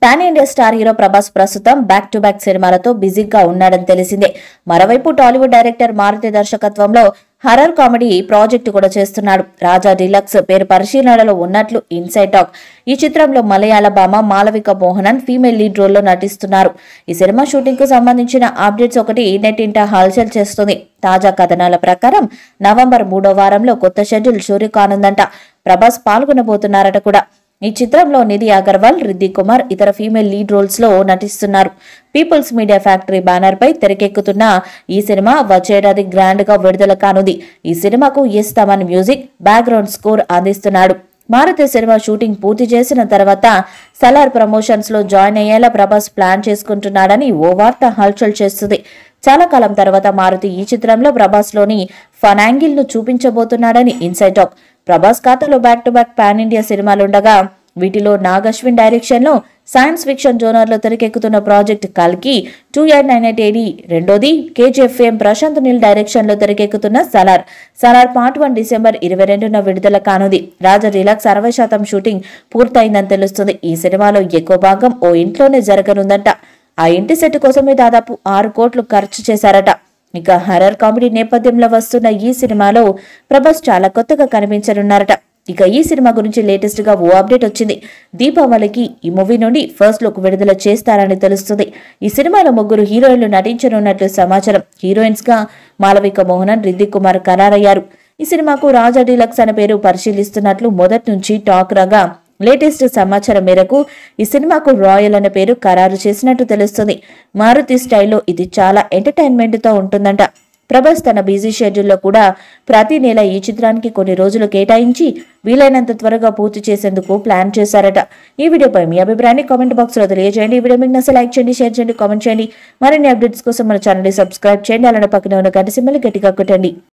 pan India star hero Prabhas ప్రస్తుతం back to back సినిమాలతో బిజీగా ఉన్నాడని తెలిసిందే మరోవైపు టాలీవుడ్ డైరెక్టర్ మారుతి దర్శకత్వంలో హర్రర్ కామెడీ ప్రాజెక్టు కూడా చేస్తున్నాడు రాజా డిలక్స్ పేరు పరిశీలనలో ఉన్నట్లు ఇన్సైడ్ టాక్ ఈ చిత్రంలో మలయాళ భామ మాలవిక మోహనన్ ఫీమేల్ లీడ్ రోల్లో నటిస్తున్నారు ఈ సినిమా షూటింగ్ కు సంబంధించిన అప్డేట్స్ ఒకటి నెట్టింట హల్చల్ చేస్తుంది తాజా కథనాల ప్రకారం నవంబర్ మూడో వారంలో కొత్త షెడ్యూల్ షూరు కానుందంట ప్రభాస్ పాల్గొనబోతున్నారట కూడా ఈ చిత్రంలో నిధి అగర్వాల్ రిద్ది కుమార్ ఇతర ఫీమేల్ లీడ్ రోల్స్ లో నటిస్తున్నారు పీపుల్స్ మీడియా ఫ్యాక్టరీ బ్యానర్ పై తెరకెక్కుతున్న ఈ సినిమా వచ్చేడాది గ్రాండ్ గా విడుదల కానుంది ఈ సినిమాకు S Thaman music background score అందిస్తున్నాడు మారుతి సినిమా షూటింగ్ పూర్తి చేసిన తర్వాత సలార్ ప్రమోషన్స్ లో జాయిన్ అయ్యేలా ప్రభాస్ ప్లాన్ చేసుకుంటున్నాడని ఓ వార్త హల్చల్ చేస్తుంది చాలా కాలం తర్వాత మారుతి ఈ చిత్రంలో ప్రభాస్ లోని ఫన్ యాంగిల్ ను చూపించబోతున్నాడని ఇన్సైడ్ టాక్ ప్రభాస్ ఖాతాలో back to back pan India సినిమాలుండగా వీటిలో నాగ్ అశ్విన్ డైరెక్షన్ లో సైన్స్ ఫిక్షన్ జోనర్ లో తెరకెక్కుతున్న ప్రాజెక్ట్ కల్కి two eight nine eight AD రెండోది కేజీఎఫ్ఎం ప్రశాంత్ నీల్ డైరెక్షన్ లో తెరకెక్కుతున్న Salaar Salaar part one December ఇరవై రెండున విడుదల కానుంది రాజా రిలాక్స్ అరవై శాతం షూటింగ్ పూర్తయిందని తెలుస్తుంది ఈ సినిమాలో ఎక్కువ భాగం ఓ ఇంట్లోనే జరగనుందంట ఆ ఇంటి సెట్ కోసమే దాదాపు ఆరు కోట్లు ఖర్చు చేశారట ఇక హర్రర్ కామెడీ నేపథ్యంలో వస్తున్న ఈ సినిమాలో ప్రభాస్ చాలా కొత్తగా కనిపించనున్నారట ఇక ఈ సినిమా గురించి లేటెస్ట్ గా ఓ అప్డేట్ వచ్చింది దీపావళికి ఈ మూవీ నుండి ఫస్ట్ లుక్ విడుదల చేస్తారని తెలుస్తుంది ఈ సినిమాలో ముగ్గురు హీరోయిన్లు నటించనున్నట్లు సమాచారం హీరోయిన్స్ గా మాలవిక మోహనన్ రిద్ది కుమార్ ఖరారయ్యారు ఈ సినిమాకు రాజా డీలక్స్ అనే పేరు పరిశీలిస్తున్నట్లు మొదటి నుంచి టాక్ రాగా లేటెస్ట్ సమాచారం మేరకు ఈ సినిమాకు రాయల్ అనే పేరు ఖరారు చేసినట్టు తెలుస్తుంది మారుతి స్టైల్లో ఇది చాలా ఎంటర్టైన్మెంట్ తో ఉంటుందంట ప్రభాస్ తన బిజీ షెడ్యూల్లో కూడా ప్రతి నెల ఈ చిత్రానికి కొన్ని రోజులు కేటాయించి వీలైనంత త్వరగా పూర్తి చేసేందుకు ప్లాన్ చేశారట ఈ వీడియోపై మీ అభిప్రాయాన్ని కామెంట్ బాక్స్ లో తెలియజేయండి ఈ వీడియో మీకు నచ్చ లైక్ చేయండి షేర్ చేయండి కామెంట్ చేయండి మరిన్ని అప్డేట్స్ కోసం మన ఛానల్ సబ్స్క్రైబ్ చేయండి అలానే పక్కన ఉన్న గంట సింబల్ గట్టిగా కొట్టండి